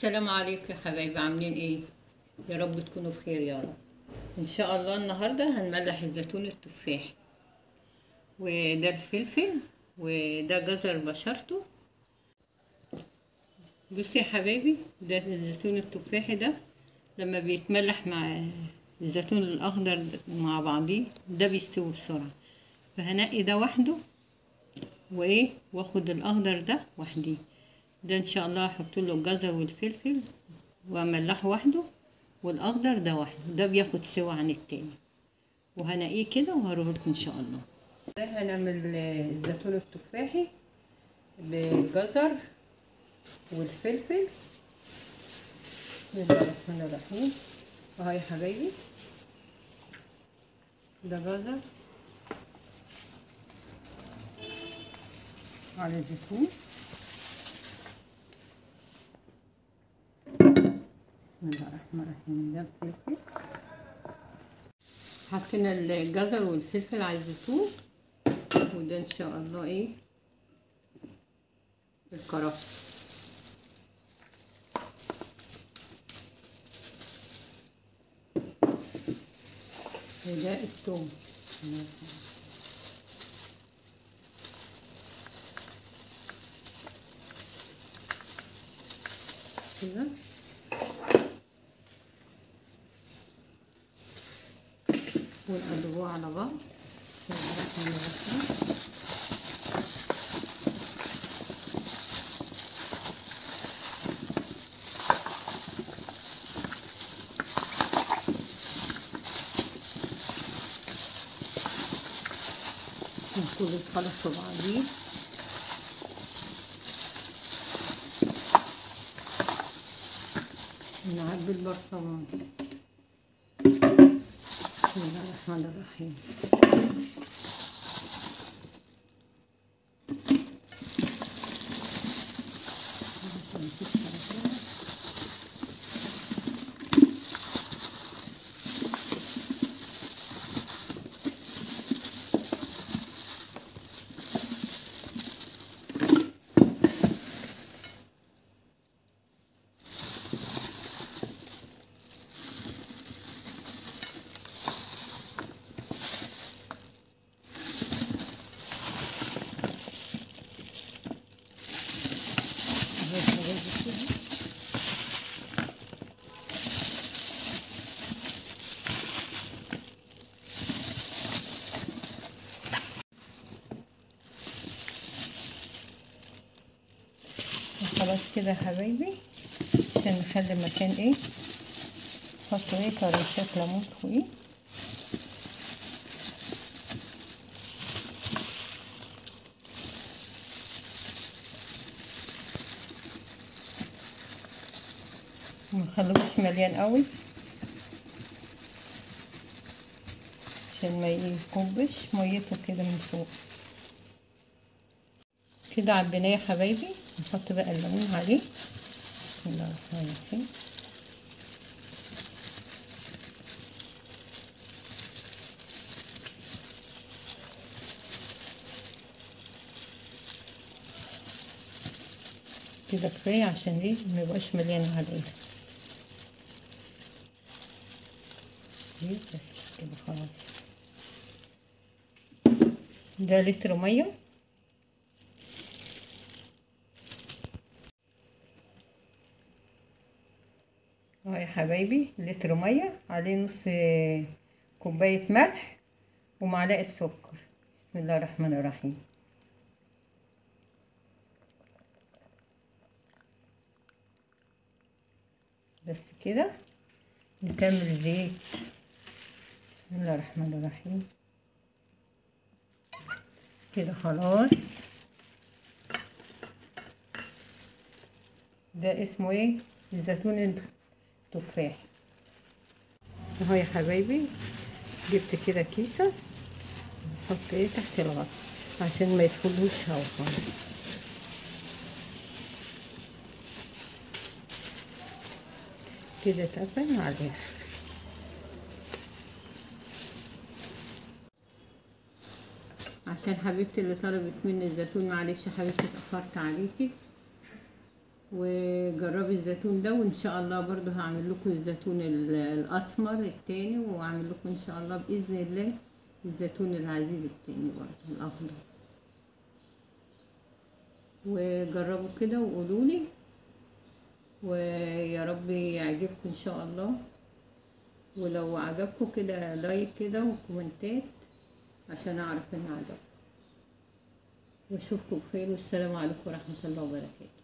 السلام عليكم يا حبايبي عاملين ايه يا رب تكونوا بخير يا رب ان شاء الله النهارده هنملح الزيتون التفاح وده الفلفل وده جزر بشرته بصي يا حبايبي ده الزيتون التفاحي ده لما بيتملح مع الزيتون الاخضر مع بعضيه ده بيستوي بسرعه فهنقي ده وحده وايه واخد الاخضر ده وحديه ده ان شاء الله هحط له الجزر والفلفل واملحه وحده والاخضر ده وحده ده بياخد سوا عن التاني وهنقيه كده وهوريهولكم ان شاء الله ده هنعمل الزيتون التفاحي بالجزر والفلفل بسم الله الرحمن الرحيم اهو يا حبايبي ده جزر على زيتون بسم الله الرحمن الرحيم ده الفلفل حطينا الجزر والفلفل على الزيتون وده ان شاء الله ايه الكرفس وده الثوم كده ونقلبوه على بعض بسم الله الرحمن الرحيم كل يتخلطوا بعضيه نعبي البرطمان بسم الله الرحمن الرحيم خلاص كده يا حبايبي عشان نخلي المكان ايه نحط ايه طرنشات ليمون فوقيه منخلوش مليان قوي عشان ما يكبش ميته كده من فوق كده عبيناه يا حبايبي نحط بقى الليمون عليه بسم الله الرحمن الرحيم كده كفايه عشان ايه ما يبقاش مليان عليه بس كده خلاص ده لتر ميه اهو يا حبايبي لتر ميه عليه نص كوبايه ملح ومعلقه سكر بسم الله الرحمن الرحيم بس كده نكمل زيت بسم الله الرحمن الرحيم كده خلاص ده اسمه ايه الزيتون تفاح اهو يا حبايبي جبت كده كيسة نحط ايه تحت الغطا عشان ما يدخلوش هوا خالص كده اتقفل على الاخر عشان حبيبتي اللي طلبت مني الزيتون معلش يا حبيبتي اتأخرت عليكي وجربي الزيتون ده وان شاء الله برضو هعمل لكم الزيتون ال- الاسمر التاني واعمل لكم ان شاء الله باذن الله الزيتون العزيز التاني برضو الاخضر وجربوا كده وقولوا لي ويا رب يعجبكم ان شاء الله ولو عجبكم كده لايك كده وكومنتات عشان اعرف ان عجبكم واشوفكم بخير والسلام عليكم ورحمه الله وبركاته